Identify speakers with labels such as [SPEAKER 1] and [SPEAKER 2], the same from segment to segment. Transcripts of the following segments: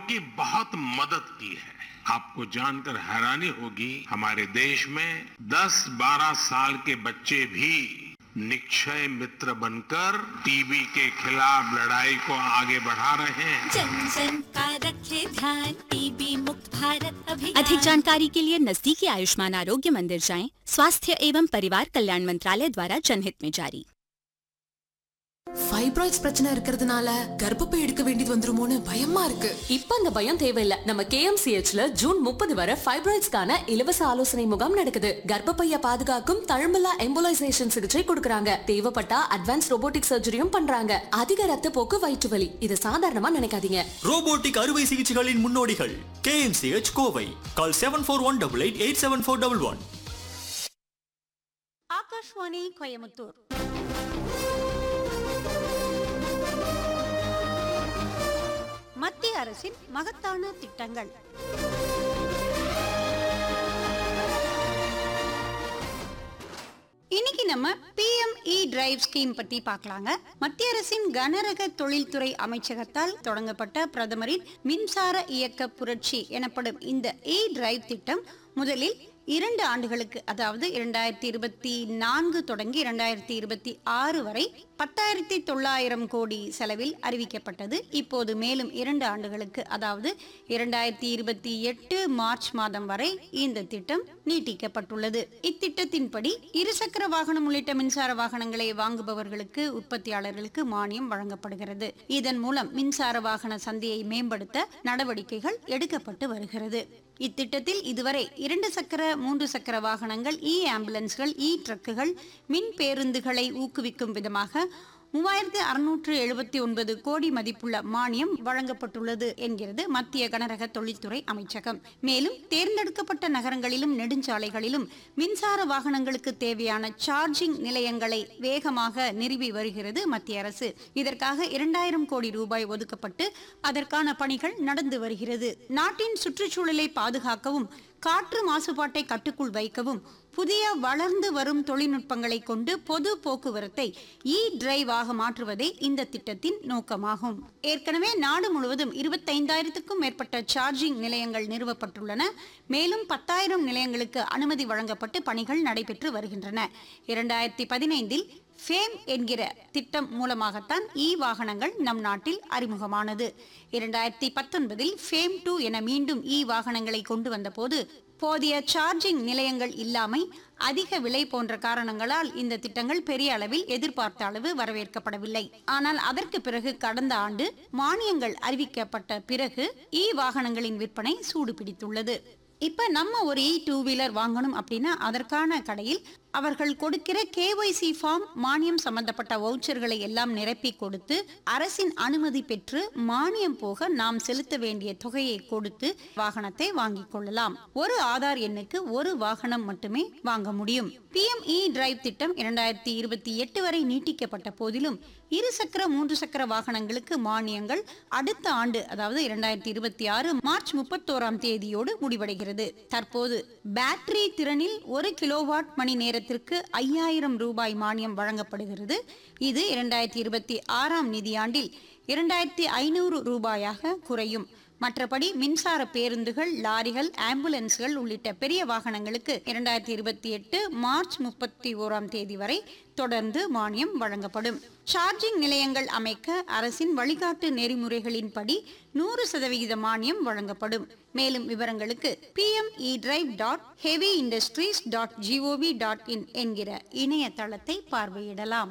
[SPEAKER 1] की बहुत मदद की है आपको जानकर हैरानी होगी हमारे देश में 10-12 साल के बच्चे भी निक्षय मित्र बनकर टीबी के खिलाफ लड़ाई को आगे बढ़ा रहे हैं
[SPEAKER 2] जन जन का रखे ध्यान टीबी मुक्त भारत अभियान
[SPEAKER 3] अधिक जानकारी के लिए नजदीकी आयुष्मान आरोग्य मंदिर जाएं स्वास्थ्य एवं परिवार कल्याण मंत्रालय द्वारा जनहित में जारी
[SPEAKER 4] ஃபைப்ராய்ட்ஸ் பிரச்சனை இருக்கிறதுனால கர்ப்பப்பை எடுக்க வேண்டியது வந்துருமோன்னு பயமா இருக்கு
[SPEAKER 5] இப்ப அந்த பயம் தேவையில்ல நம்ம கேஎம்சிஹெச்ல ஜூன் முப்பது வரை ஃபைப்ராய்ட்ஸ்க்கான இலவச ஆலோசனை முகாம் நடக்குது கர்ப்பப்பைய பாதுகாக்கும் தழும்பலா எம்போலைசேஷன் சிகிச்சை கொடுக்கறாங்க தேவைப்பட்டா அட்வான்ஸ் ரோபோட்டிக் சர்ஜரியும் பண்றாங்க அதிக ரத்த போக்கு வயிற்று வலி இது சாதாரணமா நினைக்காதீங்க
[SPEAKER 6] ரோபோட்டிக் அறுவை சிகிச்சைகளின் முன்னோடிகள் KMCH Kovai call seven four one double eight eight seven four double one
[SPEAKER 7] Akashvani Coimbatore மத்திய அரசின் மகத்தான திட்டங்கள் இன்னைக்கு நம்ம பிஎம்இ டிரைவ் ஸ்கீம் பத்தி பார்க்கலாங்க மத்திய அரசின் கனரக தொழில்துறை அமைச்சகத்தால் தொடங்கப்பட்ட பிரதமரின் மின்சார இயக்க புரட்சி எனப்படும் இந்த இ டிரைவ் திட்டம் முதலில் இரண்டு ஆண்டுகளுக்கு அதாவது இரண்டாயிரத்தி இருபத்தி நான்கு தொடங்கி இரண்டாயிரத்தி இருபத்தி ஆறு வரை பத்தாயிரத்தி தொள்ளாயிரம் கோடி செலவில் அறிவிக்கப்பட்டது இப்போது மேலும் இரண்டு ஆண்டுகளுக்கு அதாவது இரண்டாயிரத்தி இருபத்தி எட்டு மார்ச் மாதம் வரை இந்த திட்டம் நீட்டிக்கப்பட்டுள்ளது இத்திட்டத்தின்படி இருசக்கர வாகனம் உள்ளிட்ட மின்சார வாகனங்களை வாங்குபவர்களுக்கு உற்பத்தியாளர்களுக்கு மானியம் வழங்கப்படுகிறது இதன் மூலம் மின்சார வாகன சந்தையை மேம்படுத்த நடவடிக்கைகள் எடுக்கப்பட்டு வருகிறது இத்திட்டத்தில் இதுவரை இரண்டு சக்கர மூன்று சக்கர வாகனங்கள் இ ஆம்புலன்ஸ்கள் இ ட்ரக்குகள் மின் பேருந்துகளை ஊக்குவிக்கும் விதமாக மூவாயிரத்தி அறுநூற்று எழுபத்தி ஒன்பது கோடி மதிப்புள்ள மானியம் வழங்கப்பட்டுள்ளது என்கிறது மத்திய கனரக தொழில்துறை அமைச்சகம் மேலும் தேர்ந்தெடுக்கப்பட்ட நகரங்களிலும் நெடுஞ்சாலைகளிலும் மின்சார வாகனங்களுக்கு தேவையான சார்ஜிங் நிலையங்களை வேகமாக நிறுவி வருகிறது மத்திய அரசு இதற்காக இரண்டாயிரம் கோடி ரூபாய் ஒதுக்கப்பட்டு அதற்கான பணிகள் நடந்து வருகிறது நாட்டின் சுற்றுச்சூழலை பாதுகாக்கவும் காற்று மாசுபாட்டை கட்டுக்குள் வைக்கவும் புதிய வளர்ந்து வரும் தொழில்நுட்பங்களை கொண்டு பொது போக்குவரத்தை இ டிரைவ் ஆக மாற்றுவதே இந்த திட்டத்தின் நோக்கமாகும் ஏற்கனவே நாடு முழுவதும் இருபத்தைந்தாயிரத்துக்கும் மேற்பட்ட சார்ஜிங் நிலையங்கள் நிறுவப்பட்டுள்ளன மேலும் பத்தாயிரம் நிலையங்களுக்கு அனுமதி வழங்கப்பட்டு பணிகள் நடைபெற்று வருகின்றன இரண்டாயிரத்தி பதினைந்தில் ஃபேம் என்கிற திட்டம் மூலமாகத்தான் இ வாகனங்கள் நம் நாட்டில் அறிமுகமானது இரண்டாயிரத்தி பத்தொன்பதில் ஃபேம் டூ என மீண்டும் இ வாகனங்களை கொண்டு வந்தபோது போதிய சார்ஜிங் நிலையங்கள் இல்லாமை அதிக விலை போன்ற காரணங்களால் இந்த திட்டங்கள் பெரிய அளவில் எதிர்பார்த்த அளவு வரவேற்கப்படவில்லை ஆனால் அதற்கு பிறகு கடந்த ஆண்டு மானியங்கள் அறிவிக்கப்பட்ட பிறகு இ வாகனங்களின் விற்பனை சூடு பிடித்துள்ளது இப்ப நம்ம ஒரு இ டூ வீலர் வாங்கணும் அப்படின்னா அதற்கான கடையில் அவர்கள் கொடுக்கிற கேஒய்சி ஃபார்ம் மானியம் சம்பந்தப்பட்ட வவுச்சர்களை எல்லாம் நிரப்பி கொடுத்து அரசின் அனுமதி பெற்று மானியம் போக நாம் செலுத்த வேண்டிய தொகையை கொடுத்து வாகனத்தை வாங்கிக் கொள்ளலாம் ஒரு ஆதார் எண்ணுக்கு ஒரு வாகனம் மட்டுமே வாங்க முடியும் பிஎம்இ டிரைவ் திட்டம் இரண்டாயிரத்தி இருபத்தி எட்டு வரை நீட்டிக்கப்பட்ட போதிலும் இரு சக்கர மூன்று சக்கர வாகனங்களுக்கு மானியங்கள் அடுத்த ஆண்டு அதாவது இரண்டாயிரத்தி இருபத்தி ஆறு மார்ச் முப்பத்தோராம் தேதியோடு முடிவடைகிறது தற்போது பேட்டரி திறனில் ஒரு கிலோவாட் மணி நேரத்திற்கு ஐயாயிரம் ரூபாய் மானியம் வழங்கப்படுகிறது இது இரண்டாயிரத்தி இருபத்தி ஆறாம் நிதியாண்டில் இரண்டாயிரத்தி ஐநூறு ரூபாயாக குறையும் மற்றபடி மின்சார பேருந்துகள் லாரிகள் ஆம்புலன்ஸ்கள் உள்ளிட்ட பெரிய வாகனங்களுக்கு இரண்டாயிரத்தி இருபத்தி எட்டு மார்ச் முப்பத்தி ஓராம் தேதி வரை தொடர்ந்து மானியம் வழங்கப்படும் சார்ஜிங் நிலையங்கள் அமைக்க அரசின் வழிகாட்டு நெறிமுறைகளின்படி நூறு சதவிகித மானியம் வழங்கப்படும் மேலும் விவரங்களுக்கு PM E drive dot heavy industries dot G O V dot in என்கிற இணையதளத்தை பார்வையிடலாம்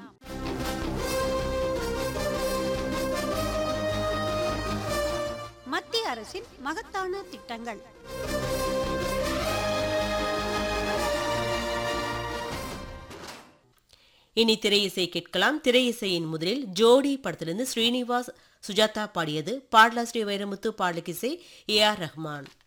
[SPEAKER 7] மத்திய அரசின் மகத்தான திட்டங்கள்
[SPEAKER 8] இனி திரை இசை கேட்கலாம் திரை இசையின் முதலில் ஜோடி படத்திலிருந்து ஸ்ரீனிவாஸ் சுஜாதா பாடியது பாடலாசிரியர் வைரமுத்து பாடலுக்கிசை ஏ ஆர் ரஹ்மான்